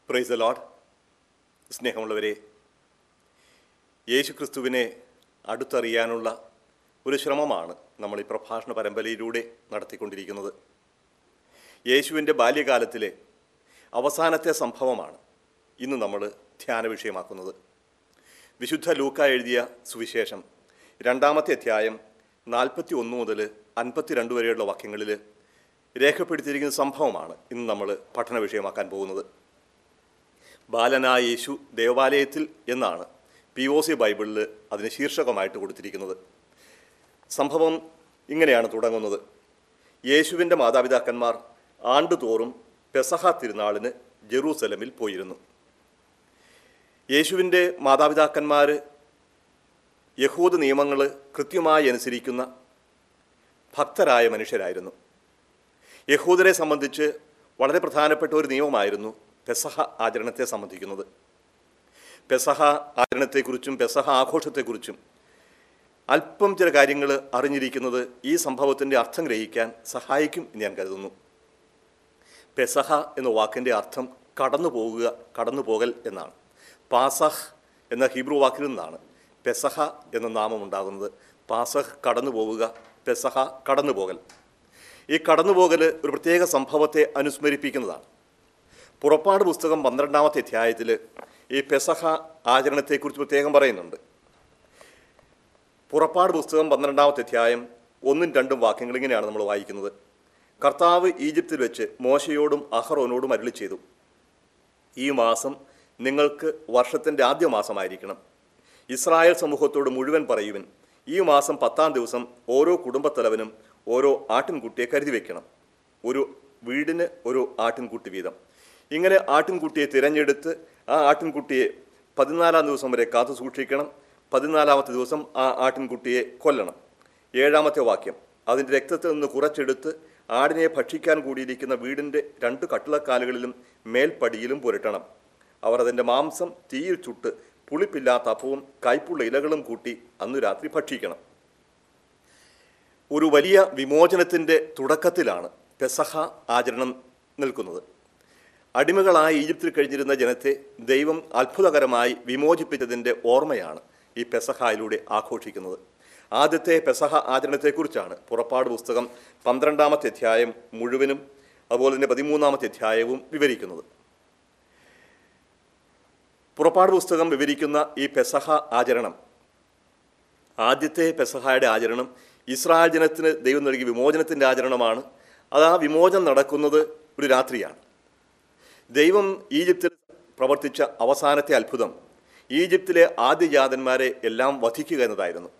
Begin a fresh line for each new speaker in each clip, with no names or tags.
praise the load സ്നേഹമുള്ളവരെ യേശു ക്രിസ്തുവിനെ അടുത്തറിയാനുള്ള ഒരു ശ്രമമാണ് നമ്മൾ ഈ പ്രഭാഷണ പരമ്പരയിലൂടെ നടത്തിക്കൊണ്ടിരിക്കുന്നത് യേശുവിൻ്റെ ബാല്യകാലത്തിലെ അവസാനത്തെ സംഭവമാണ് ഇന്ന് നമ്മൾ ധ്യാന വിഷയമാക്കുന്നത് വിശുദ്ധ ലൂക്ക എഴുതിയ സുവിശേഷം രണ്ടാമത്തെ അധ്യായം നാൽപ്പത്തി ഒന്ന് മുതൽ അൻപത്തിരണ്ട് വരെയുള്ള വാക്യങ്ങളിൽ രേഖപ്പെടുത്തിയിരിക്കുന്ന സംഭവമാണ് ഇന്ന് നമ്മൾ പഠന വിഷയമാക്കാൻ പോകുന്നത് ബാലനായ യേശു ദേവാലയത്തിൽ എന്നാണ് പി ഒ സി ബൈബിളിൽ അതിന് ശീർഷകമായിട്ട് കൊടുത്തിരിക്കുന്നത് സംഭവം ഇങ്ങനെയാണ് തുടങ്ങുന്നത് യേശുവിൻ്റെ മാതാപിതാക്കന്മാർ ആണ്ടുതോറും പെസഹ തിരുനാളിന് ജെറൂസലമിൽ പോയിരുന്നു യേശുവിൻ്റെ മാതാപിതാക്കന്മാർ യഹൂദ നിയമങ്ങൾ കൃത്യമായി അനുസരിക്കുന്ന ഭക്തരായ മനുഷ്യരായിരുന്നു യഹൂദരെ സംബന്ധിച്ച് വളരെ പ്രധാനപ്പെട്ട ഒരു നിയമമായിരുന്നു പെസഹ ആചരണത്തെ സംബന്ധിക്കുന്നത് പെസഹ ആചരണത്തെക്കുറിച്ചും പെസഹ ആഘോഷത്തെക്കുറിച്ചും അല്പം ചില കാര്യങ്ങൾ അറിഞ്ഞിരിക്കുന്നത് ഈ സംഭവത്തിൻ്റെ അർത്ഥം ഗ്രഹിക്കാൻ സഹായിക്കും എന്ന് ഞാൻ കരുതുന്നു പെസഹ എന്ന വാക്കിൻ്റെ അർത്ഥം കടന്നു പോകുക കടന്നു പോകൽ എന്നാണ് പാസഹ് എന്ന ഹീബ്രു വാക്കിൽ നിന്നാണ് പെസഹ എന്ന നാമം ഉണ്ടാകുന്നത് പാസഹ് കടന്നു പോവുക പെസഹ കടന്നു പോകൽ ഈ കടന്നുപോകൽ ഒരു പ്രത്യേക സംഭവത്തെ അനുസ്മരിപ്പിക്കുന്നതാണ് പുറപ്പാട് പുസ്തകം പന്ത്രണ്ടാമത്തെ അധ്യായത്തിൽ ഈ പെസഹ ആചരണത്തെക്കുറിച്ച് പ്രത്യേകം പറയുന്നുണ്ട് പുറപ്പാട് പുസ്തകം പന്ത്രണ്ടാമത്തെ അധ്യായം ഒന്നും രണ്ടും വാക്യങ്ങൾ ഇങ്ങനെയാണ് നമ്മൾ വായിക്കുന്നത് കർത്താവ് ഈജിപ്തിൽ വെച്ച് മോശയോടും അഹറോനോടും അരുളി ചെയ്തു ഈ മാസം നിങ്ങൾക്ക് വർഷത്തിൻ്റെ ആദ്യ മാസമായിരിക്കണം ഇസ്രായേൽ സമൂഹത്തോട് മുഴുവൻ പറയുവിൻ ഈ മാസം പത്താം ദിവസം ഓരോ കുടുംബത്തലവനും ഓരോ ആട്ടിൻകുട്ടിയെ കരുതി വെക്കണം ഒരു വീടിന് ഒരു ആട്ടിൻകുട്ടി വീതം ഇങ്ങനെ ആട്ടിൻകുട്ടിയെ തിരഞ്ഞെടുത്ത് ആ ആട്ടിൻകുട്ടിയെ പതിനാലാം ദിവസം വരെ കാത്തു സൂക്ഷിക്കണം പതിനാലാമത്തെ ദിവസം ആ ആട്ടിൻകുട്ടിയെ കൊല്ലണം ഏഴാമത്തെ വാക്യം അതിൻ്റെ രക്തത്തിൽ നിന്ന് കുറച്ചെടുത്ത് ആടിനെ ഭക്ഷിക്കാൻ കൂടിയിരിക്കുന്ന വീടിൻ്റെ രണ്ട് കട്ടിളക്കാലുകളിലും മേൽപ്പടിയിലും പുരട്ടണം അവർ അതിൻ്റെ മാംസം തീയിൽ ചുട്ട് പുളിപ്പില്ലാത്ത അപ്പവും കയ്പുള്ള ഇലകളും കൂട്ടി അന്നു രാത്രി ഭക്ഷിക്കണം ഒരു വലിയ വിമോചനത്തിൻ്റെ തുടക്കത്തിലാണ് പെസഹ ആചരണം നിൽക്കുന്നത് അടിമകളായി ഈജിപ്തിൽ കഴിഞ്ഞിരുന്ന ജനത്തെ ദൈവം അത്ഭുതകരമായി വിമോചിപ്പിച്ചതിൻ്റെ ഓർമ്മയാണ് ഈ പെസഹയിലൂടെ ആഘോഷിക്കുന്നത് ആദ്യത്തെ പെസഹ ആചരണത്തെക്കുറിച്ചാണ് പുറപ്പാട് പുസ്തകം പന്ത്രണ്ടാമത്തെ അധ്യായം മുഴുവനും അതുപോലെ തന്നെ പതിമൂന്നാമത്തെ അധ്യായവും വിവരിക്കുന്നത് പുറപ്പാട് പുസ്തകം വിവരിക്കുന്ന ഈ പെസഹ ആചരണം ആദ്യത്തെ പെസഹയുടെ ആചരണം ഇസ്രായേൽ ജനത്തിന് ദൈവം നൽകിയ വിമോചനത്തിൻ്റെ ആചരണമാണ് അത് ആ വിമോചനം നടക്കുന്നത് ഒരു രാത്രിയാണ് ദൈവം ഈജിപ്തിൽ പ്രവർത്തിച്ച അവസാനത്തെ അത്ഭുതം ഈജിപ്തിലെ ആദ്യജാതന്മാരെ എല്ലാം വധിക്കുക എന്നതായിരുന്നു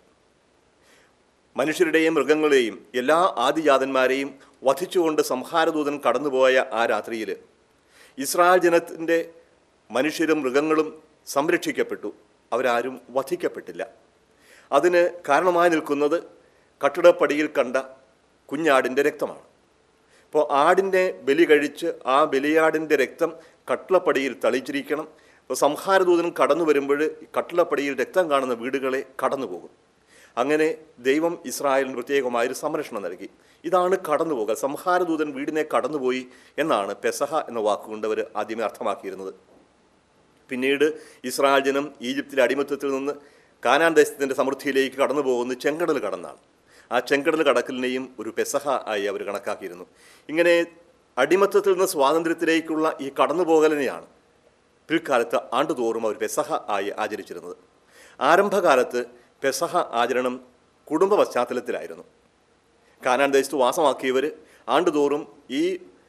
മനുഷ്യരുടെയും മൃഗങ്ങളെയും എല്ലാ ആദിജാതന്മാരെയും വധിച്ചുകൊണ്ട് സംഹാരദൂതൻ കടന്നുപോയ ആ രാത്രിയിൽ ഇസ്രായേൽ ജനത്തിൻ്റെ മനുഷ്യരും മൃഗങ്ങളും സംരക്ഷിക്കപ്പെട്ടു അവരാരും വധിക്കപ്പെട്ടില്ല അതിന് കാരണമായി നിൽക്കുന്നത് കട്ടിടപ്പടിയിൽ കണ്ട കുഞ്ഞാടിൻ്റെ രക്തമാണ് അപ്പോൾ ആടിൻ്റെ ബലി കഴിച്ച് ആ ബലിയാടിൻ്റെ രക്തം കട്ടിളപ്പടിയിൽ തളിച്ചിരിക്കണം അപ്പോൾ സംഹാരദൂതൻ കടന്നു വരുമ്പോൾ കട്ടിളപ്പടിയിൽ രക്തം കാണുന്ന വീടുകളെ കടന്നു പോകും അങ്ങനെ ദൈവം ഇസ്രായേലിന് പ്രത്യേകമായൊരു സംരക്ഷണം നൽകി ഇതാണ് കടന്നുപോകൽ സംഹാരദൂതൻ വീടിനെ കടന്നുപോയി എന്നാണ് പെസഹ എന്ന വാക്കുകൊണ്ട് അവർ ആദ്യമേ അർത്ഥമാക്കിയിരുന്നത് പിന്നീട് ഇസ്രായേൽ ജനം ഈജിപ്തിലെ അടിമത്തത്തിൽ നിന്ന് കാനാൻ ദേശത്തിൻ്റെ സമൃദ്ധിയിലേക്ക് കടന്നു പോകുന്ന ചെങ്കടൽ കടന്നാണ് ആ ചെങ്കടൽ കടക്കലിനെയും ഒരു പെസഹ ആയി അവർ കണക്കാക്കിയിരുന്നു ഇങ്ങനെ അടിമത്തത്തിൽ നിന്ന് സ്വാതന്ത്ര്യത്തിലേക്കുള്ള ഈ കടന്നുപോകലിനെയാണ് പിൽക്കാലത്ത് ആണ്ടുതോറും അവർ പെസഹ ആയി ആചരിച്ചിരുന്നത് ആരംഭകാലത്ത് പെസഹ ആചരണം കുടുംബ പശ്ചാത്തലത്തിലായിരുന്നു കാനാൻ ദേശത്ത് വാസമാക്കിയവർ ആണ്ടുതോറും ഈ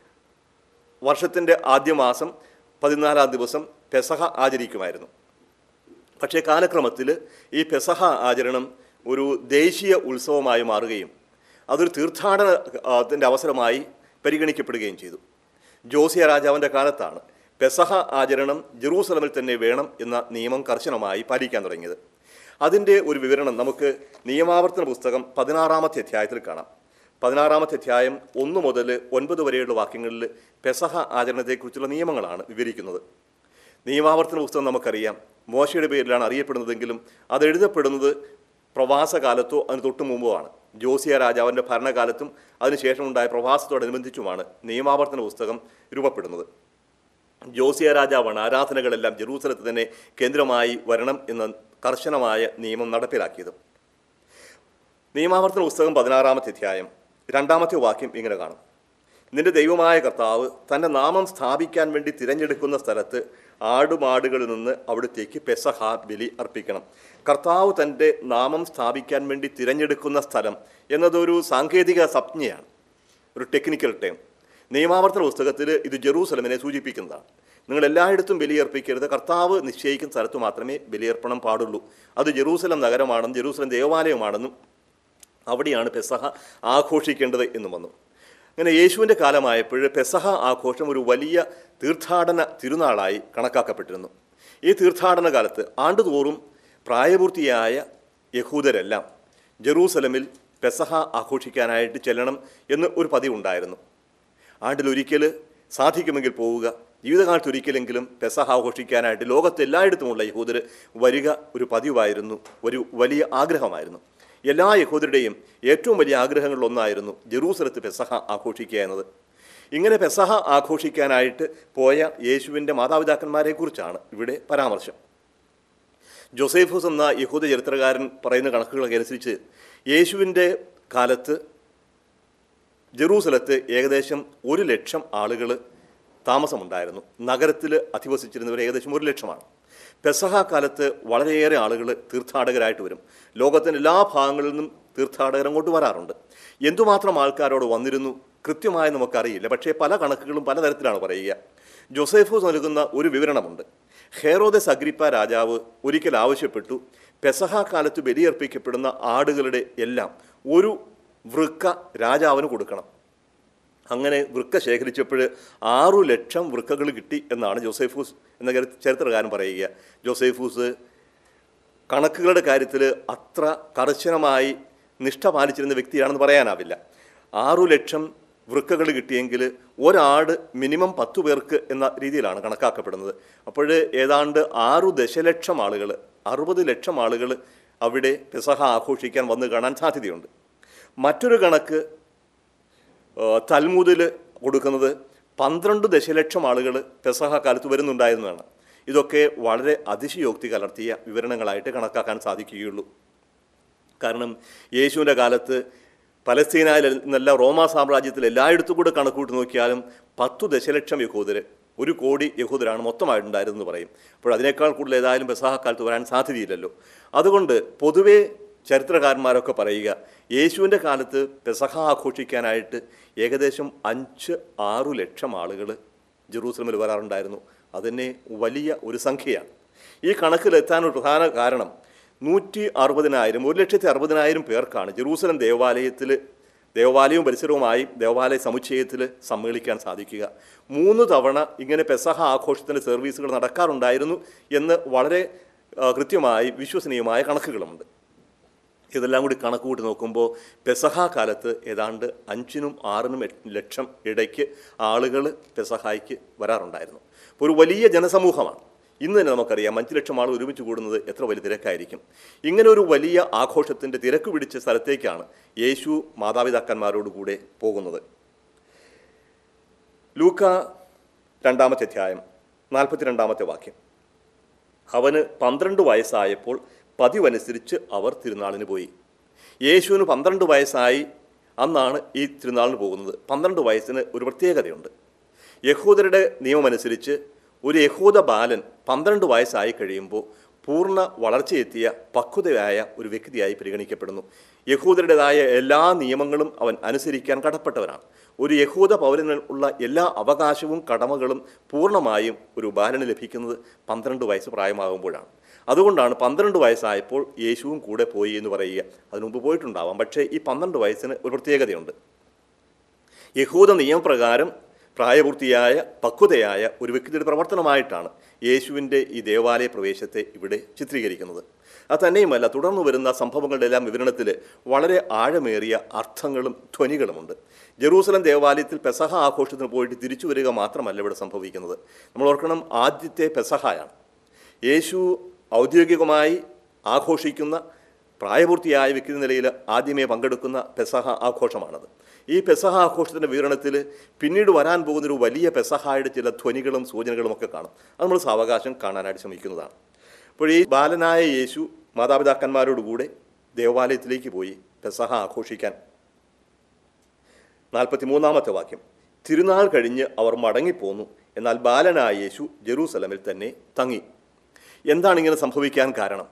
വർഷത്തിൻ്റെ ആദ്യ മാസം പതിനാലാം ദിവസം പെസഹ ആചരിക്കുമായിരുന്നു പക്ഷേ കാലക്രമത്തിൽ ഈ പെസഹ ആചരണം ഒരു ദേശീയ ഉത്സവമായി മാറുകയും അതൊരു തീർത്ഥാടനത്തിൻ്റെ അവസരമായി പരിഗണിക്കപ്പെടുകയും ചെയ്തു ജോസിയ രാജാവിൻ്റെ കാലത്താണ് പെസഹ ആചരണം ജെറൂസലമിൽ തന്നെ വേണം എന്ന നിയമം കർശനമായി പാലിക്കാൻ തുടങ്ങിയത് അതിൻ്റെ ഒരു വിവരണം നമുക്ക് നിയമാവർത്തന പുസ്തകം പതിനാറാമത്തെ അധ്യായത്തിൽ കാണാം പതിനാറാമത്തെ അധ്യായം ഒന്ന് മുതൽ ഒൻപത് വരെയുള്ള വാക്യങ്ങളിൽ പെസഹ ആചരണത്തെക്കുറിച്ചുള്ള നിയമങ്ങളാണ് വിവരിക്കുന്നത് നിയമാവർത്തന പുസ്തകം നമുക്കറിയാം മോശയുടെ പേരിലാണ് അറിയപ്പെടുന്നതെങ്കിലും അത് എഴുതപ്പെടുന്നത് പ്രവാസകാലത്തോ അതിന് തൊട്ടു മുമ്പോ ആണ് ജോസിയ രാജാവിൻ്റെ ഭരണകാലത്തും അതിനുശേഷമുണ്ടായ പ്രവാസത്തോടനുബന്ധിച്ചുമാണ് നിയമാവർത്തന പുസ്തകം രൂപപ്പെടുന്നത് ജോസിയ രാജാവാണ് ആരാധനകളെല്ലാം ജെറൂസലത്ത് തന്നെ കേന്ദ്രമായി വരണം എന്ന കർശനമായ നിയമം നടപ്പിലാക്കിയത് നിയമാവർത്തന പുസ്തകം പതിനാറാമത്തെ അധ്യായം രണ്ടാമത്തെ വാക്യം ഇങ്ങനെ കാണും നിന്റെ ദൈവമായ കർത്താവ് തൻ്റെ നാമം സ്ഥാപിക്കാൻ വേണ്ടി തിരഞ്ഞെടുക്കുന്ന സ്ഥലത്ത് ആടുമാടുകളിൽ നിന്ന് അവിടത്തേക്ക് പെസഹ ബലി അർപ്പിക്കണം കർത്താവ് തൻ്റെ നാമം സ്ഥാപിക്കാൻ വേണ്ടി തിരഞ്ഞെടുക്കുന്ന സ്ഥലം എന്നതൊരു സാങ്കേതിക സംജ്ഞയാണ് ഒരു ടെക്നിക്കൽ ടേം നിയമാവർത്തന പുസ്തകത്തിൽ ഇത് ജെറൂസലമിനെ സൂചിപ്പിക്കുന്നതാണ് നിങ്ങൾ എല്ലായിടത്തും ബലിയർപ്പിക്കരുത് കർത്താവ് നിശ്ചയിക്കുന്ന സ്ഥലത്ത് മാത്രമേ ബലിയർപ്പണം പാടുള്ളൂ അത് ജെറൂസലം നഗരമാണെന്നും ജെറൂസലം ദേവാലയമാണെന്നും അവിടെയാണ് പെസഹ ആഘോഷിക്കേണ്ടത് എന്നും വന്നു അങ്ങനെ യേശുവിൻ്റെ കാലമായപ്പോൾ പെസഹ ആഘോഷം ഒരു വലിയ തീർത്ഥാടന തിരുനാളായി കണക്കാക്കപ്പെട്ടിരുന്നു ഈ തീർത്ഥാടന കാലത്ത് ആണ്ടുതോറും പ്രായപൂർത്തിയായ യഹൂദരെല്ലാം ജെറൂസലമിൽ പെസഹ ആഘോഷിക്കാനായിട്ട് ചെല്ലണം എന്ന് ഒരു പതിവുണ്ടായിരുന്നു ആണ്ടിലൊരിക്കൽ സാധിക്കുമെങ്കിൽ പോവുക ജീവിതകാലത്ത് ഒരിക്കലെങ്കിലും പെസഹ ആഘോഷിക്കാനായിട്ട് ലോകത്ത് എല്ലായിടത്തുമുള്ള യഹൂദർ വരിക ഒരു പതിവായിരുന്നു ഒരു വലിയ ആഗ്രഹമായിരുന്നു എല്ലാ യഹൂദരുടെയും ഏറ്റവും വലിയ ആഗ്രഹങ്ങളിലൊന്നായിരുന്നു ജെറൂസലത്ത് പെസഹ ആഘോഷിക്കുക എന്നത് ഇങ്ങനെ പെസഹ ആഘോഷിക്കാനായിട്ട് പോയ യേശുവിൻ്റെ മാതാപിതാക്കന്മാരെക്കുറിച്ചാണ് ഇവിടെ പരാമർശം ജോസേഫൂസ് എന്ന യഹൂദ ചരിത്രകാരൻ പറയുന്ന കണക്കുകളൊക്കെ അനുസരിച്ച് യേശുവിൻ്റെ കാലത്ത് ജെറൂസലത്ത് ഏകദേശം ഒരു ലക്ഷം ആളുകൾ താമസമുണ്ടായിരുന്നു നഗരത്തിൽ അധിവസിച്ചിരുന്നവർ ഏകദേശം ഒരു ലക്ഷമാണ് പെസഹ കാലത്ത് വളരെയേറെ ആളുകൾ തീർത്ഥാടകരായിട്ട് വരും ലോകത്തിൻ്റെ എല്ലാ ഭാഗങ്ങളിൽ നിന്നും തീർത്ഥാടകർ അങ്ങോട്ട് വരാറുണ്ട് എന്തുമാത്രം ആൾക്കാരോട് വന്നിരുന്നു കൃത്യമായി നമുക്കറിയില്ല പക്ഷേ പല കണക്കുകളും പലതരത്തിലാണ് പറയുക ജോസേഫോസ് നൽകുന്ന ഒരു വിവരണമുണ്ട് ഹേറോദസ് അഗ്രിപ്പ രാജാവ് ഒരിക്കൽ ആവശ്യപ്പെട്ടു പെസഹ കാലത്ത് ബലിയർപ്പിക്കപ്പെടുന്ന ആടുകളുടെ എല്ലാം ഒരു വൃക്ക രാജാവിന് കൊടുക്കണം അങ്ങനെ വൃക്ക ശേഖരിച്ചപ്പോൾ ആറു ലക്ഷം വൃക്കകൾ കിട്ടി എന്നാണ് ജോസേഫൂസ് എന്ന ചരി- ചരിത്രകാരൻ പറയുക ജോസേഫൂസ് കണക്കുകളുടെ കാര്യത്തിൽ അത്ര കർശനമായി നിഷ്ഠ പാലിച്ചിരുന്ന വ്യക്തിയാണെന്ന് പറയാനാവില്ല ആറു ലക്ഷം വൃക്കകൾ കിട്ടിയെങ്കിൽ ഒരാട് മിനിമം പത്തു പേർക്ക് എന്ന രീതിയിലാണ് കണക്കാക്കപ്പെടുന്നത് അപ്പോൾ ഏതാണ്ട് ആറു ദശലക്ഷം ആളുകൾ അറുപത് ലക്ഷം ആളുകൾ അവിടെ പെസഹ ആഘോഷിക്കാൻ വന്ന് കാണാൻ സാധ്യതയുണ്ട് മറ്റൊരു കണക്ക് തൽമുദിൽ കൊടുക്കുന്നത് പന്ത്രണ്ട് ദശലക്ഷം ആളുകൾ പെസഹ കാലത്ത് വരുന്നുണ്ടായിരുന്നതാണ് ഇതൊക്കെ വളരെ അതിശയോക്തി കലർത്തിയ വിവരണങ്ങളായിട്ട് കണക്കാക്കാൻ സാധിക്കുകയുള്ളൂ കാരണം യേശുവിൻ്റെ കാലത്ത് പലസ്തീനയിൽ എന്നല്ല റോമാ സാമ്രാജ്യത്തിൽ എല്ലായിടത്തും കൂടെ കണക്കൂട്ടി നോക്കിയാലും പത്തു ദശലക്ഷം യഹൂദർ ഒരു കോടി യഹൂദരാണ് മൊത്തമായിട്ടുണ്ടായിരുന്നെന്ന് പറയും അപ്പോൾ അതിനേക്കാൾ കൂടുതൽ ഏതായാലും പെസഹ കാലത്ത് വരാൻ സാധ്യതയില്ലല്ലോ അതുകൊണ്ട് പൊതുവേ ചരിത്രകാരന്മാരൊക്കെ പറയുക യേശുവിൻ്റെ കാലത്ത് പെസഹ ആഘോഷിക്കാനായിട്ട് ഏകദേശം അഞ്ച് ആറു ലക്ഷം ആളുകൾ ജെറൂസലമിൽ വരാറുണ്ടായിരുന്നു അതുതന്നെ വലിയ ഒരു സംഖ്യയാണ് ഈ കണക്കിലെത്താനൊരു പ്രധാന കാരണം നൂറ്റി അറുപതിനായിരം ഒരു ലക്ഷത്തി അറുപതിനായിരം പേർക്കാണ് ജെറൂസലം ദേവാലയത്തിൽ ദേവാലയവും പരിസരവുമായി ദേവാലയ സമുച്ചയത്തിൽ സമ്മേളിക്കാൻ സാധിക്കുക മൂന്ന് തവണ ഇങ്ങനെ പെസഹ ആഘോഷത്തിൻ്റെ സർവീസുകൾ നടക്കാറുണ്ടായിരുന്നു എന്ന് വളരെ ആ, കൃത്യമായി വിശ്വസനീയമായ കണക്കുകളുമുണ്ട് ഇതെല്ലാം കൂടി കണക്ക് കൂട്ടി നോക്കുമ്പോൾ പെസഹ കാലത്ത് ഏതാണ്ട് അഞ്ചിനും ആറിനും എട്ട് ലക്ഷം ഇടയ്ക്ക് ആളുകൾ പെസഹായ്ക്ക് വരാറുണ്ടായിരുന്നു അപ്പോൾ ഒരു വലിയ ജനസമൂഹമാണ് ഇന്ന് തന്നെ നമുക്കറിയാം അഞ്ച് ലക്ഷം ആൾ ഒരുമിച്ച് കൂടുന്നത് എത്ര വലിയ തിരക്കായിരിക്കും ഇങ്ങനെ ഒരു വലിയ ആഘോഷത്തിൻ്റെ തിരക്ക് പിടിച്ച സ്ഥലത്തേക്കാണ് യേശു മാതാപിതാക്കന്മാരോടുകൂടെ പോകുന്നത് ലൂക്ക രണ്ടാമത്തെ അധ്യായം നാൽപ്പത്തിരണ്ടാമത്തെ വാക്യം അവന് പന്ത്രണ്ട് വയസ്സായപ്പോൾ പതിവനുസരിച്ച് അവർ തിരുനാളിന് പോയി യേശുവിന് പന്ത്രണ്ട് വയസ്സായി അന്നാണ് ഈ തിരുനാളിന് പോകുന്നത് പന്ത്രണ്ട് വയസ്സിന് ഒരു പ്രത്യേകതയുണ്ട് യഹൂദരുടെ നിയമമനുസരിച്ച് ഒരു യഹൂദ ബാലൻ പന്ത്രണ്ട് വയസ്സായി കഴിയുമ്പോൾ പൂർണ്ണ വളർച്ചയെത്തിയ പക്വതയായ ഒരു വ്യക്തിയായി പരിഗണിക്കപ്പെടുന്നു യഹൂദരുടേതായ എല്ലാ നിയമങ്ങളും അവൻ അനുസരിക്കാൻ കടപ്പെട്ടവനാണ് ഒരു യഹൂദ പൗരന് ഉള്ള എല്ലാ അവകാശവും കടമകളും പൂർണ്ണമായും ഒരു ബാലന് ലഭിക്കുന്നത് പന്ത്രണ്ട് വയസ്സ് പ്രായമാകുമ്പോഴാണ് അതുകൊണ്ടാണ് പന്ത്രണ്ട് വയസ്സായപ്പോൾ യേശുവും കൂടെ പോയി എന്ന് പറയുക അതിനു മുമ്പ് പോയിട്ടുണ്ടാവാം പക്ഷേ ഈ പന്ത്രണ്ട് വയസ്സിന് ഒരു പ്രത്യേകതയുണ്ട് യഹൂദ നിയമപ്രകാരം പ്രായപൂർത്തിയായ പക്വതയായ ഒരു വ്യക്തിയുടെ പ്രവർത്തനമായിട്ടാണ് യേശുവിൻ്റെ ഈ ദേവാലയ പ്രവേശത്തെ ഇവിടെ ചിത്രീകരിക്കുന്നത് അത് തന്നെയുമല്ല തുടർന്ന് വരുന്ന സംഭവങ്ങളുടെ എല്ലാം വിവരണത്തിൽ വളരെ ആഴമേറിയ അർത്ഥങ്ങളും ധ്വനികളുമുണ്ട് ജെറൂസലം ദേവാലയത്തിൽ പെസഹ ആഘോഷത്തിന് പോയിട്ട് തിരിച്ചു വരിക മാത്രമല്ല ഇവിടെ സംഭവിക്കുന്നത് നമ്മൾ ഓർക്കണം ആദ്യത്തെ പെസഹയാണ് യേശു ഔദ്യോഗികമായി ആഘോഷിക്കുന്ന പ്രായപൂർത്തിയായ വ്യക്തി എന്ന നിലയിൽ ആദ്യമേ പങ്കെടുക്കുന്ന പെസഹ ആഘോഷമാണത് ഈ പെസഹ ആഘോഷത്തിൻ്റെ വിവരണത്തിൽ പിന്നീട് വരാൻ പോകുന്നൊരു വലിയ പെസഹായുടെ ചില ധ്വനികളും സൂചനകളും ഒക്കെ കാണും അത് നമ്മൾ സാവകാശം കാണാനായിട്ട് ശ്രമിക്കുന്നതാണ് അപ്പോൾ ഈ ബാലനായ യേശു മാതാപിതാക്കന്മാരോടുകൂടെ ദേവാലയത്തിലേക്ക് പോയി പെസഹ ആഘോഷിക്കാൻ നാൽപ്പത്തി മൂന്നാമത്തെ വാക്യം തിരുനാൾ കഴിഞ്ഞ് അവർ മടങ്ങിപ്പോന്നു എന്നാൽ ബാലനായ യേശു ജെറൂസലമിൽ തന്നെ തങ്ങി എന്താണ് ഇങ്ങനെ സംഭവിക്കാൻ കാരണം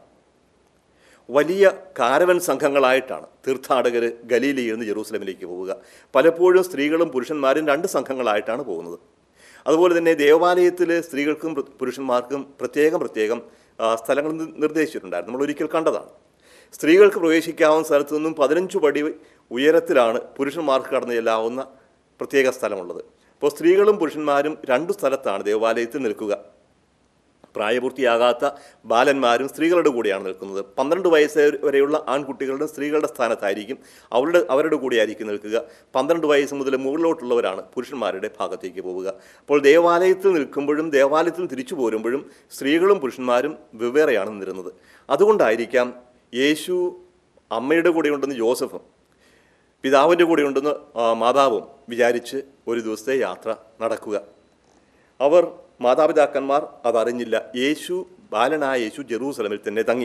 വലിയ കാരവൻ സംഘങ്ങളായിട്ടാണ് തീർത്ഥാടകർ ഗലീലയിൽ നിന്ന് ജെറൂസലമിലേക്ക് പോവുക പലപ്പോഴും സ്ത്രീകളും പുരുഷന്മാരും രണ്ട് സംഘങ്ങളായിട്ടാണ് പോകുന്നത് അതുപോലെ തന്നെ ദേവാലയത്തിൽ സ്ത്രീകൾക്കും പ്ര- പുരുഷന്മാർക്കും പ്രത്യേകം പ്രത്യേകം ആ, സ്ഥലങ്ങൾ നി- നിർദ്ദേശിച്ചിട്ടുണ്ടായിരുന്നു നമ്മൾ ഒരിക്കൽ കണ്ടതാണ് സ്ത്രീകൾക്ക് പ്രവേശിക്കാവുന്ന സ്ഥലത്തു നിന്നും പതിനഞ്ച് പടി ഉയരത്തിലാണ് പുരുഷന്മാർക്ക് കടന്നു ചെല്ലാവുന്ന പ്രത്യേക സ്ഥലമുള്ളത് അപ്പോൾ സ്ത്രീകളും പുരുഷന്മാരും രണ്ടു സ്ഥലത്താണ് ദേവാലയത്തിൽ നിൽക്കുക പ്രായപൂർത്തിയാകാത്ത ബാലന്മാരും സ്ത്രീകളുടെ കൂടെയാണ് നിൽക്കുന്നത് പന്ത്രണ്ട് വയസ്സ് വരെയുള്ള ആൺകുട്ടികളുടെ സ്ത്രീകളുടെ സ്ഥാനത്തായിരിക്കും അവരുടെ അവരുടെ കൂടെയായിരിക്കും നിൽക്കുക പന്ത്രണ്ട് വയസ്സ് മുതൽ മുകളിലോട്ടുള്ളവരാണ് പുരുഷന്മാരുടെ ഭാഗത്തേക്ക് പോവുക അപ്പോൾ ദേവാലയത്തിൽ നിൽക്കുമ്പോഴും ദേവാലയത്തിൽ തിരിച്ചു പോരുമ്പോഴും സ്ത്രീകളും പുരുഷന്മാരും വെവ്വേറെയാണ് നിന്നിരുന്നത് അതുകൊണ്ടായിരിക്കാം യേശു അമ്മയുടെ കൂടെയുണ്ടെന്ന് ജോസഫും പിതാവിൻ്റെ കൂടെയുണ്ടെന്ന് ആ, മാതാവും വിചാരിച്ച് ഒരു ദിവസത്തെ യാത്ര നടക്കുക അവർ മാതാപിതാക്കന്മാർ അതറിഞ്ഞില്ല യേശു ബാലനായ യേശു ജെറൂസലമിൽ തന്നെ തങ്ങി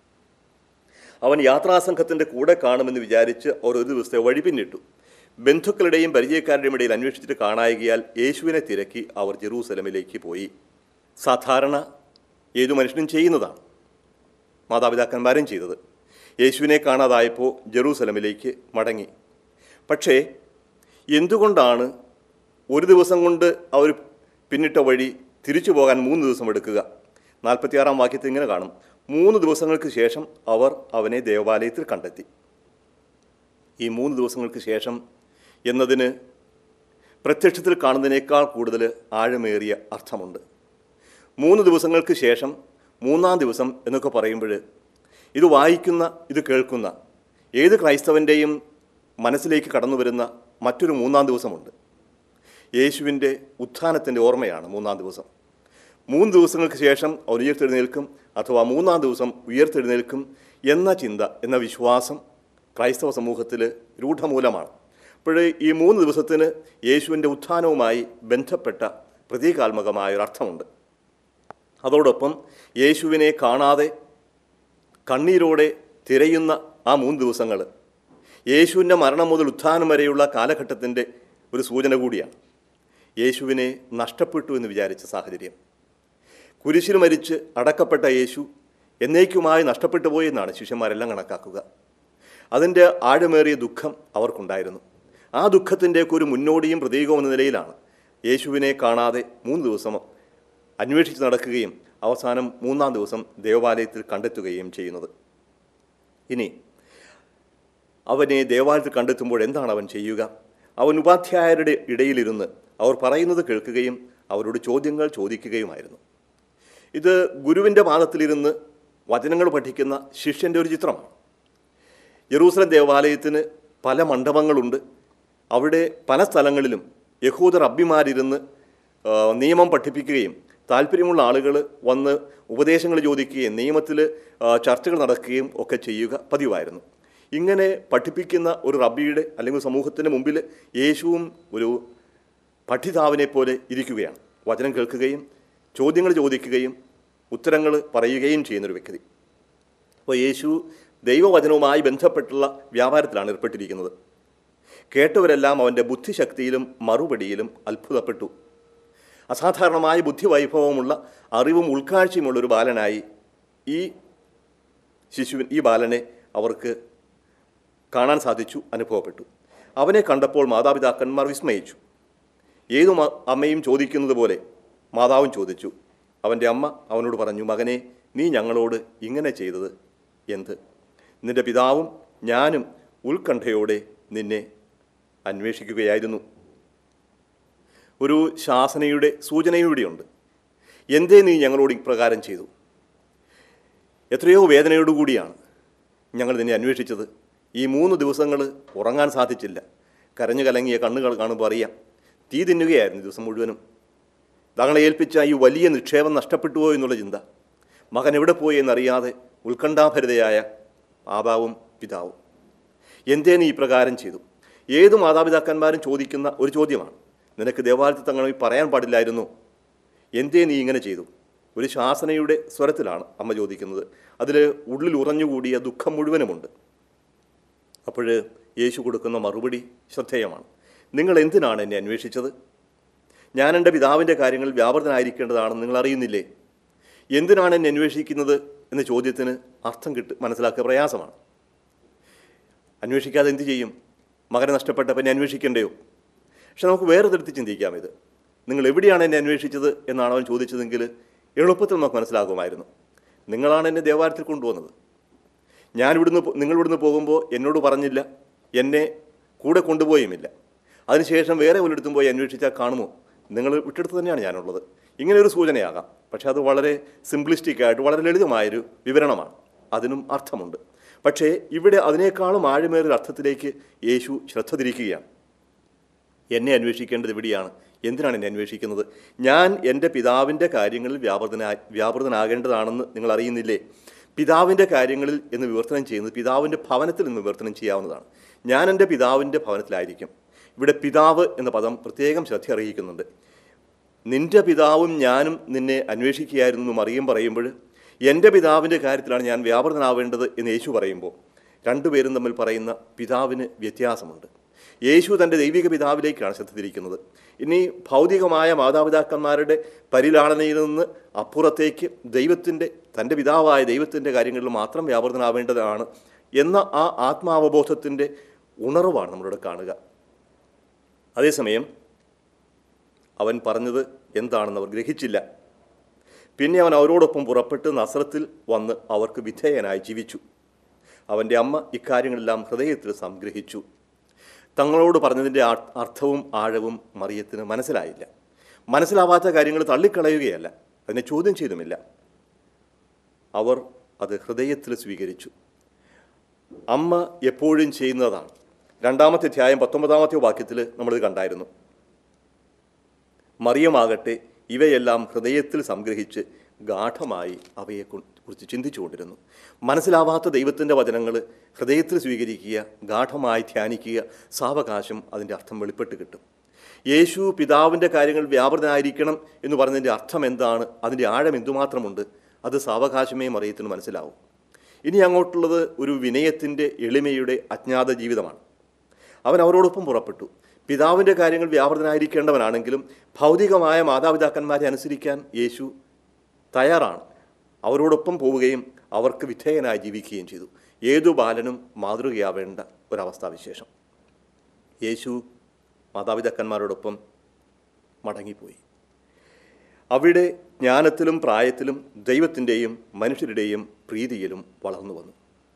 അവൻ യാത്രാസംഘത്തിൻ്റെ കൂടെ കാണുമെന്ന് വിചാരിച്ച് അവർ ഒരു ദിവസത്തെ വഴി പിന്നിട്ടു ബന്ധുക്കളുടെയും പരിചയക്കാരുടെയും ഇടയിൽ അന്വേഷിച്ചിട്ട് കാണായികയാൽ യേശുവിനെ തിരക്കി അവർ ജെറൂസലമിലേക്ക് പോയി സാധാരണ ഏതു മനുഷ്യനും ചെയ്യുന്നതാണ് മാതാപിതാക്കന്മാരും ചെയ്തത് യേശുവിനെ കാണാതായപ്പോൾ ജെറൂസലമിലേക്ക് മടങ്ങി പക്ഷേ എന്തുകൊണ്ടാണ് ഒരു ദിവസം കൊണ്ട് അവർ പിന്നിട്ട വഴി തിരിച്ചു പോകാൻ മൂന്ന് ദിവസം എടുക്കുക നാൽപ്പത്തിയാറാം വാക്യത്തിൽ ഇങ്ങനെ കാണും മൂന്ന് ദിവസങ്ങൾക്ക് ശേഷം അവർ അവനെ ദേവാലയത്തിൽ കണ്ടെത്തി ഈ മൂന്ന് ദിവസങ്ങൾക്ക് ശേഷം എന്നതിന് പ്രത്യക്ഷത്തിൽ കാണുന്നതിനേക്കാൾ കൂടുതൽ ആഴമേറിയ അർത്ഥമുണ്ട് മൂന്ന് ദിവസങ്ങൾക്ക് ശേഷം മൂന്നാം ദിവസം എന്നൊക്കെ പറയുമ്പോൾ ഇത് വായിക്കുന്ന ഇത് കേൾക്കുന്ന ഏത് ക്രൈസ്തവൻ്റെയും മനസ്സിലേക്ക് കടന്നു വരുന്ന മറ്റൊരു മൂന്നാം ദിവസമുണ്ട് യേശുവിൻ്റെ ഉത്ഥാനത്തിൻ്റെ ഓർമ്മയാണ് മൂന്നാം ദിവസം മൂന്ന് ദിവസങ്ങൾക്ക് ശേഷം അവർ ഉയർത്തെഴുന്നേൽക്കും അഥവാ മൂന്നാം ദിവസം ഉയർത്തെഴുന്നേൽക്കും എന്ന ചിന്ത എന്ന വിശ്വാസം ക്രൈസ്തവ സമൂഹത്തിൽ രൂഢമൂലമാണ് അപ്പോൾ ഈ മൂന്ന് ദിവസത്തിന് യേശുവിൻ്റെ ഉത്ഥാനവുമായി ബന്ധപ്പെട്ട പ്രതീകാത്മകമായ ഒരു അർത്ഥമുണ്ട് അതോടൊപ്പം യേശുവിനെ കാണാതെ കണ്ണീരോടെ തിരയുന്ന ആ മൂന്ന് ദിവസങ്ങൾ യേശുവിൻ്റെ മരണം മുതൽ ഉത്ഥാനം വരെയുള്ള കാലഘട്ടത്തിൻ്റെ ഒരു സൂചന കൂടിയാണ് യേശുവിനെ നഷ്ടപ്പെട്ടു എന്ന് വിചാരിച്ച സാഹചര്യം കുരിശിൽ മരിച്ച് അടക്കപ്പെട്ട യേശു എന്നേക്കുമായി നഷ്ടപ്പെട്ടു പോയി എന്നാണ് ശിഷ്യന്മാരെല്ലാം കണക്കാക്കുക അതിൻ്റെ ആഴമേറിയ ദുഃഖം അവർക്കുണ്ടായിരുന്നു ആ ദുഃഖത്തിൻ്റെയൊക്കെ ഒരു മുന്നോടിയും പ്രതീകവും എന്ന നിലയിലാണ് യേശുവിനെ കാണാതെ മൂന്ന് ദിവസം അന്വേഷിച്ച് നടക്കുകയും അവസാനം മൂന്നാം ദിവസം ദേവാലയത്തിൽ കണ്ടെത്തുകയും ചെയ്യുന്നത് ഇനി അവനെ ദേവാലയത്തിൽ കണ്ടെത്തുമ്പോൾ എന്താണ് അവൻ ചെയ്യുക അവൻ ഉപാധ്യായരുടെ ഇടയിലിരുന്ന് അവർ പറയുന്നത് കേൾക്കുകയും അവരോട് ചോദ്യങ്ങൾ ചോദിക്കുകയുമായിരുന്നു ഇത് ഗുരുവിൻ്റെ പാദത്തിലിരുന്ന് വചനങ്ങൾ പഠിക്കുന്ന ശിഷ്യൻ്റെ ഒരു ചിത്രമാണ് യെറൂസലം ദേവാലയത്തിന് പല മണ്ഡപങ്ങളുണ്ട് അവിടെ പല സ്ഥലങ്ങളിലും യഹൂദർ അബ്ബിമാരിരുന്ന് ആ, നിയമം പഠിപ്പിക്കുകയും താല്പര്യമുള്ള ആളുകൾ വന്ന് ഉപദേശങ്ങൾ ചോദിക്കുകയും നിയമത്തിൽ ആ, ചർച്ചകൾ നടക്കുകയും ഒക്കെ ചെയ്യുക പതിവായിരുന്നു ഇങ്ങനെ പഠിപ്പിക്കുന്ന ഒരു റബ്ബിയുടെ അല്ലെങ്കിൽ സമൂഹത്തിന് മുമ്പിൽ യേശുവും ഒരു പഠിതാവിനെ പോലെ ഇരിക്കുകയാണ് വചനം കേൾക്കുകയും ചോദ്യങ്ങൾ ചോദിക്കുകയും ഉത്തരങ്ങൾ പറയുകയും ചെയ്യുന്നൊരു വ്യക്തി അപ്പോൾ യേശു ദൈവവചനവുമായി ബന്ധപ്പെട്ടുള്ള വ്യാപാരത്തിലാണ് ഏർപ്പെട്ടിരിക്കുന്നത് കേട്ടവരെല്ലാം അവൻ്റെ ബുദ്ധിശക്തിയിലും മറുപടിയിലും അത്ഭുതപ്പെട്ടു അസാധാരണമായ ബുദ്ധിവൈഭവമുള്ള അറിവും ഉൾക്കാഴ്ചയുമുള്ള ഒരു ബാലനായി ഈ ശിശുവിൻ ഈ ബാലനെ അവർക്ക് കാണാൻ സാധിച്ചു അനുഭവപ്പെട്ടു അവനെ കണ്ടപ്പോൾ മാതാപിതാക്കന്മാർ വിസ്മയിച്ചു ഏതു മ- അമ്മയും ചോദിക്കുന്നത് പോലെ മാതാവും ചോദിച്ചു അവൻ്റെ അമ്മ അവനോട് പറഞ്ഞു മകനെ നീ ഞങ്ങളോട് ഇങ്ങനെ ചെയ്തത് എന്ത് നിന്റെ പിതാവും ഞാനും ഉത്കണ്ഠയോടെ നിന്നെ അന്വേഷിക്കുകയായിരുന്നു ഒരു ശാസനയുടെ സൂചനയൂടെയുണ്ട് എന്തേ നീ ഞങ്ങളോട് ഇപ്രകാരം ചെയ്തു എത്രയോ വേദനയോടുകൂടിയാണ് ഞങ്ങൾ നിന്നെ അന്വേഷിച്ചത് ഈ മൂന്ന് ദിവസങ്ങൾ ഉറങ്ങാൻ സാധിച്ചില്ല കരഞ്ഞു കലങ്ങിയ കണ്ണുകൾ കാണുമ്പോൾ അറിയാം തീ തിന്നുകയായിരുന്നു ദിവസം മുഴുവനും തങ്ങളെ ഏൽപ്പിച്ച ഈ വലിയ നിക്ഷേപം നഷ്ടപ്പെട്ടുപോയോ എന്നുള്ള ചിന്ത മകൻ എവിടെ പോയി എന്നറിയാതെ ഉത്കണ്ഠാഭരിതയായ ആബാവും പിതാവും എന്തേ നീ ഇപ്രകാരം ചെയ്തു ഏത് മാതാപിതാക്കന്മാരും ചോദിക്കുന്ന ഒരു ചോദ്യമാണ് നിനക്ക് ദേവാലയത്തിൽ തങ്ങൾ പറയാൻ പാടില്ലായിരുന്നു എന്തേ നീ ഇങ്ങനെ ചെയ്തു ഒരു ശാസനയുടെ സ്വരത്തിലാണ് അമ്മ ചോദിക്കുന്നത് അതിൽ ഉള്ളിൽ ഉറഞ്ഞുകൂടിയ ദുഃഖം മുഴുവനുമുണ്ട് അപ്പോൾ യേശു കൊടുക്കുന്ന മറുപടി ശ്രദ്ധേയമാണ് നിങ്ങൾ എന്തിനാണ് എന്നെ അന്വേഷിച്ചത് ഞാൻ എൻ്റെ പിതാവിൻ്റെ കാര്യങ്ങളിൽ വ്യാപൃതനായിരിക്കേണ്ടതാണെന്ന് നിങ്ങൾ അറിയുന്നില്ലേ എന്തിനാണ് എന്നെ അന്വേഷിക്കുന്നത് എന്ന ചോദ്യത്തിന് അർത്ഥം കിട്ട് മനസ്സിലാക്കുക പ്രയാസമാണ് അന്വേഷിക്കാതെ എന്ത് ചെയ്യും മകനെ നഷ്ടപ്പെട്ടപ്പോൾ എന്നെ അന്വേഷിക്കണ്ടയോ പക്ഷെ നമുക്ക് വേറെ തരത്തിൽ ചിന്തിക്കാം ഇത് നിങ്ങൾ എവിടെയാണ് എന്നെ അന്വേഷിച്ചത് എന്നാണ് അവൻ ചോദിച്ചതെങ്കിൽ എളുപ്പത്തിൽ നമുക്ക് മനസ്സിലാകുമായിരുന്നു നിങ്ങളാണ് എന്നെ ദേവാലയത്തിൽ കൊണ്ടുവന്നത് ഞാൻ ഇവിടുന്ന് പോ- നിങ്ങൾ ഇവിടുന്ന് പോകുമ്പോൾ എന്നോട് പറഞ്ഞില്ല എന്നെ കൂടെ കൊണ്ടുപോയുമില്ല അതിനുശേഷം വേറെ ഒരിടത്തും പോയി അന്വേഷിച്ചാൽ കാണുമോ നിങ്ങൾ വിട്ടെടുത്ത് തന്നെയാണ് ഞാനുള്ളത് ഇങ്ങനെ ഒരു സൂചനയാകാം പക്ഷേ അത് വളരെ സിംപ്ലിസ്റ്റിക് ആയിട്ട് വളരെ ലളിതമായൊരു വിവരണമാണ് അതിനും അർത്ഥമുണ്ട് പക്ഷേ ഇവിടെ അതിനേക്കാളും ആഴമേറിയ അർത്ഥത്തിലേക്ക് യേശു ശ്രദ്ധ തിരിക്കുകയാണ് എന്നെ അന്വേഷിക്കേണ്ടത് എവിടെയാണ് എന്തിനാണ് എന്നെ അന്വേഷിക്കുന്നത് ഞാൻ എൻ്റെ പിതാവിൻ്റെ കാര്യങ്ങളിൽ വ്യാപൃതനാ വ്യാപൃതനാകേണ്ടതാണെന്ന് നിങ്ങൾ അറിയുന്നില്ലേ പിതാവിൻ്റെ കാര്യങ്ങളിൽ എന്ന് വിവർത്തനം ചെയ്യുന്നത് പിതാവിൻ്റെ ഭവനത്തിൽ നിന്ന് വിവർത്തനം ചെയ്യാവുന്നതാണ് ഞാൻ എൻ്റെ പിതാവിൻ്റെ ഭവനത്തിലായിരിക്കും ഇവിടെ പിതാവ് എന്ന പദം പ്രത്യേകം ശ്രദ്ധ അറിയിക്കുന്നുണ്ട് നിന്റെ പിതാവും ഞാനും നിന്നെ അന്വേഷിക്കുകയായിരുന്നു എന്ന് മറിയം പറയുമ്പോൾ എൻ്റെ പിതാവിൻ്റെ കാര്യത്തിലാണ് ഞാൻ വ്യാപൃതനാവേണ്ടത് എന്ന് യേശു പറയുമ്പോൾ രണ്ടുപേരും തമ്മിൽ പറയുന്ന പിതാവിന് വ്യത്യാസമുണ്ട് യേശു തൻ്റെ ദൈവിക പിതാവിലേക്കാണ് ശ്രദ്ധ തിരിക്കുന്നത് ഇനി ഭൗതികമായ മാതാപിതാക്കന്മാരുടെ പരിലാളനയിൽ നിന്ന് അപ്പുറത്തേക്ക് ദൈവത്തിൻ്റെ തൻ്റെ പിതാവായ ദൈവത്തിൻ്റെ കാര്യങ്ങളിൽ മാത്രം വ്യാപൃതനാവേണ്ടതാണ് എന്ന ആ ആത്മാവബോധത്തിൻ്റെ ഉണർവാണ് നമ്മളിവിടെ കാണുക അതേസമയം അവൻ പറഞ്ഞത് എന്താണെന്ന് അവർ ഗ്രഹിച്ചില്ല പിന്നെ അവൻ അവരോടൊപ്പം പുറപ്പെട്ട് നസ്രത്തിൽ വന്ന് അവർക്ക് വിധേയനായി ജീവിച്ചു അവൻ്റെ അമ്മ ഇക്കാര്യങ്ങളെല്ലാം ഹൃദയത്തിൽ സംഗ്രഹിച്ചു തങ്ങളോട് പറഞ്ഞതിൻ്റെ ആ- അർത്ഥവും ആഴവും മറിയത്തിന് മനസ്സിലായില്ല മനസ്സിലാവാത്ത കാര്യങ്ങൾ തള്ളിക്കളയുകയല്ല അതിനെ ചോദ്യം ചെയ്തുമില്ല അവർ അത് ഹൃദയത്തിൽ സ്വീകരിച്ചു അമ്മ എപ്പോഴും ചെയ്യുന്നതാണ് രണ്ടാമത്തെ അധ്യായം പത്തൊമ്പതാമത്തെ വാക്യത്തിൽ നമ്മളിത് കണ്ടായിരുന്നു മറിയമാകട്ടെ ഇവയെല്ലാം ഹൃദയത്തിൽ സംഗ്രഹിച്ച് ഗാഠമായി അവയെ കു- കുറിച്ച് ചിന്തിച്ചുകൊണ്ടിരുന്നു മനസ്സിലാവാത്ത ദൈവത്തിൻ്റെ വചനങ്ങൾ ഹൃദയത്തിൽ സ്വീകരിക്കുക ഗാഠമായി ധ്യാനിക്കുക സാവകാശം അതിൻ്റെ അർത്ഥം വെളിപ്പെട്ട് കിട്ടും യേശു പിതാവിൻ്റെ കാര്യങ്ങൾ വ്യാപൃതനായിരിക്കണം എന്ന് പറഞ്ഞതിൻ്റെ അർത്ഥം എന്താണ് അതിൻ്റെ ആഴം എന്തുമാത്രമുണ്ട് അത് സാവകാശമേ മറിയത്തിന് മനസ്സിലാവും ഇനി അങ്ങോട്ടുള്ളത് ഒരു വിനയത്തിൻ്റെ എളിമയുടെ അജ്ഞാത ജീവിതമാണ് അവൻ അവരോടൊപ്പം പുറപ്പെട്ടു പിതാവിൻ്റെ കാര്യങ്ങൾ വ്യാപൃതനായിരിക്കേണ്ടവനാണെങ്കിലും ഭൗതികമായ മാതാപിതാക്കന്മാരെ അനുസരിക്കാൻ യേശു തയ്യാറാണ് അവരോടൊപ്പം പോവുകയും അവർക്ക് വിധേയനായി ജീവിക്കുകയും ചെയ്തു ഏതു ബാലനും മാതൃകയാവേണ്ട ഒരവസ്ഥാവിശേഷം യേശു മാതാപിതാക്കന്മാരോടൊപ്പം മടങ്ങിപ്പോയി അവിടെ ജ്ഞാനത്തിലും പ്രായത്തിലും ദൈവത്തിൻ്റെയും മനുഷ്യരുടെയും പ്രീതിയിലും വളർന്നു വന്നു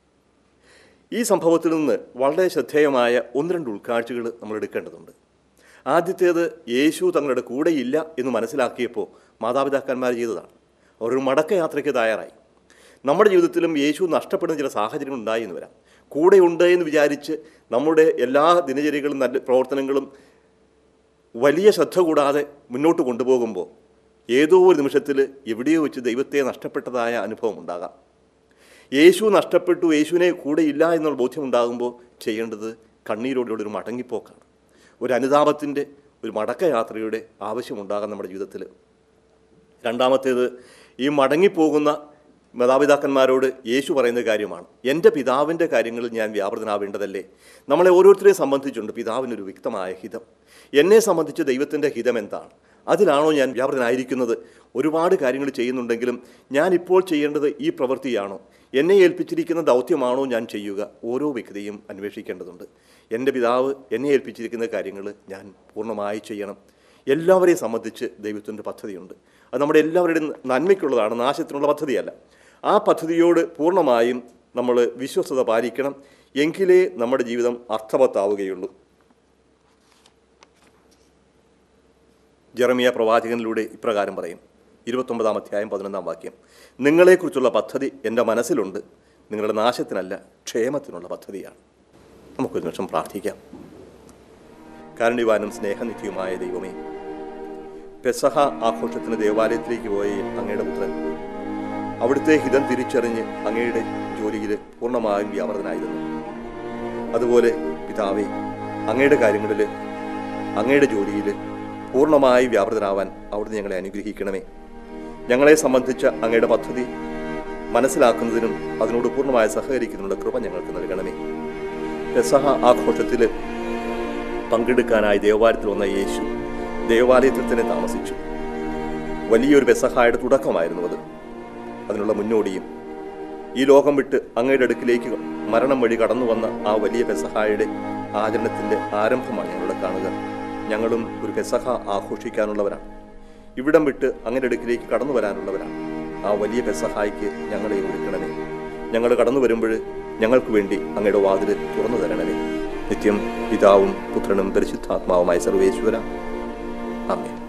ഈ സംഭവത്തിൽ നിന്ന് വളരെ ശ്രദ്ധേയമായ ഒന്ന് രണ്ട് ഉൾക്കാഴ്ചകൾ നമ്മൾ എടുക്കേണ്ടതുണ്ട് ആദ്യത്തേത് യേശു തങ്ങളുടെ കൂടെയില്ല എന്ന് മനസ്സിലാക്കിയപ്പോൾ മാതാപിതാക്കന്മാർ ചെയ്തതാണ് അവരൊരു മടക്കയാത്രയ്ക്ക് തയ്യാറായി നമ്മുടെ ജീവിതത്തിലും യേശു നഷ്ടപ്പെടുന്ന ചില സാഹചര്യങ്ങൾ ഉണ്ടായി എന്ന് വരാം കൂടെയുണ്ട് എന്ന് വിചാരിച്ച് നമ്മുടെ എല്ലാ ദിനചര്യകളും നല്ല പ്രവർത്തനങ്ങളും വലിയ ശ്രദ്ധ കൂടാതെ മുന്നോട്ട് കൊണ്ടുപോകുമ്പോൾ ഏതോ ഒരു നിമിഷത്തിൽ എവിടെയോ വെച്ച് ദൈവത്തെ നഷ്ടപ്പെട്ടതായ അനുഭവം ഉണ്ടാകാം യേശു നഷ്ടപ്പെട്ടു യേശുവിനെ കൂടെ ഇല്ല എന്നുള്ള ബോധ്യം ഉണ്ടാകുമ്പോൾ ചെയ്യേണ്ടത് കണ്ണീരോടെയുള്ള ഒരു മടങ്ങിപ്പോക്കാണ് ഒരു അനുതാപത്തിൻ്റെ ഒരു മടക്കയാത്രയുടെ ആവശ്യമുണ്ടാകാം നമ്മുടെ ജീവിതത്തിൽ രണ്ടാമത്തേത് ഈ മടങ്ങിപ്പോകുന്ന മാതാപിതാക്കന്മാരോട് യേശു പറയുന്ന കാര്യമാണ് എൻ്റെ പിതാവിൻ്റെ കാര്യങ്ങളിൽ ഞാൻ വ്യാപൃതനാവേണ്ടതല്ലേ നമ്മളെ ഓരോരുത്തരെയും സംബന്ധിച്ചുണ്ട് പിതാവിനൊരു വ്യക്തമായ ഹിതം എന്നെ സംബന്ധിച്ച് ദൈവത്തിൻ്റെ ഹിതം എന്താണ് അതിലാണോ ഞാൻ വ്യാപൃതനായിരിക്കുന്നത് ഒരുപാട് കാര്യങ്ങൾ ചെയ്യുന്നുണ്ടെങ്കിലും ഞാൻ ഇപ്പോൾ ചെയ്യേണ്ടത് ഈ പ്രവൃത്തിയാണോ എന്നെ ഏൽപ്പിച്ചിരിക്കുന്ന ദൗത്യമാണോ ഞാൻ ചെയ്യുക ഓരോ വ്യക്തിയും അന്വേഷിക്കേണ്ടതുണ്ട് എൻ്റെ പിതാവ് എന്നെ ഏൽപ്പിച്ചിരിക്കുന്ന കാര്യങ്ങൾ ഞാൻ പൂർണ്ണമായി ചെയ്യണം എല്ലാവരെയും സംബന്ധിച്ച് ദൈവത്തിൻ്റെ പദ്ധതിയുണ്ട് അത് നമ്മുടെ എല്ലാവരുടെയും നന്മയ്ക്കുള്ളതാണ് നാശത്തിനുള്ള പദ്ധതിയല്ല ആ പദ്ധതിയോട് പൂർണ്ണമായും നമ്മൾ വിശ്വസ്തത പാലിക്കണം എങ്കിലേ നമ്മുടെ ജീവിതം അർത്ഥവത്താവുകയുള്ളൂ ജെറമിയ പ്രവാചകനിലൂടെ ഇപ്രകാരം പറയും ഇരുപത്തൊമ്പതാം അധ്യായം പതിനൊന്നാം വാക്യം നിങ്ങളെക്കുറിച്ചുള്ള പദ്ധതി എൻ്റെ മനസ്സിലുണ്ട് നിങ്ങളുടെ നാശത്തിനല്ല ക്ഷേമത്തിനുള്ള പദ്ധതിയാണ് നമുക്കൊരു നിമിഷം പ്രാർത്ഥിക്കാം കാരുണ്യവാനും സ്നേഹനിധിയുമായ ദൈവമേ പെസഹ ആഘോഷത്തിന് ദേവാലയത്തിലേക്ക് പോയ അങ്ങയുടെ പുത്രൻ അവിടുത്തെ ഹിതം തിരിച്ചറിഞ്ഞ് അങ്ങയുടെ ജോലിയിൽ പൂർണ്ണമായും വ്യാപൃതനായിരുന്നു അതുപോലെ പിതാവേ അങ്ങയുടെ കാര്യങ്ങളിൽ അങ്ങയുടെ ജോലിയിൽ പൂർണ്ണമായി വ്യാപൃതനാവാൻ അവിടുന്ന് ഞങ്ങളെ അനുഗ്രഹിക്കണമേ ഞങ്ങളെ സംബന്ധിച്ച അങ്ങയുടെ പദ്ധതി മനസ്സിലാക്കുന്നതിനും അതിനോട് പൂർണ്ണമായി സഹകരിക്കുന്നതിനുള്ള കൃപ ഞങ്ങൾക്ക് നൽകണമേ പെസഹ ആഘോഷത്തിൽ പങ്കെടുക്കാനായി ദേവാലയത്തിൽ വന്ന യേശു ദേവാലയത്തിൽ തന്നെ താമസിച്ചു വലിയൊരു പെസഹായുടെ തുടക്കമായിരുന്നു അത് അതിനുള്ള മുന്നോടിയും ഈ ലോകം വിട്ട് അങ്ങയുടെ അടുക്കിലേക്ക് മരണം വഴി കടന്നു വന്ന ആ വലിയ പെസഹായുടെ ആചരണത്തിന്റെ ആരംഭമാണ് ഞങ്ങളുടെ കാണുക ഞങ്ങളും ഒരു പെസഹ ആഘോഷിക്കാനുള്ളവരാണ് ഇവിടം വിട്ട് അങ്ങയുടെ അടുക്കിലേക്ക് കടന്നു വരാനുള്ളവരാണ് ആ വലിയ പെസഹായ്ക്ക് ഞങ്ങളെ ഒരുക്കണമേ ഞങ്ങൾ കടന്നു വരുമ്പോൾ ഞങ്ങൾക്ക് വേണ്ടി അങ്ങയുടെ വാതിൽ തുറന്നു തരണമേ നിത്യം പിതാവും പുത്രനും പരിശുദ്ധാത്മാവുമായ സർവേശ്വര ആമേൻ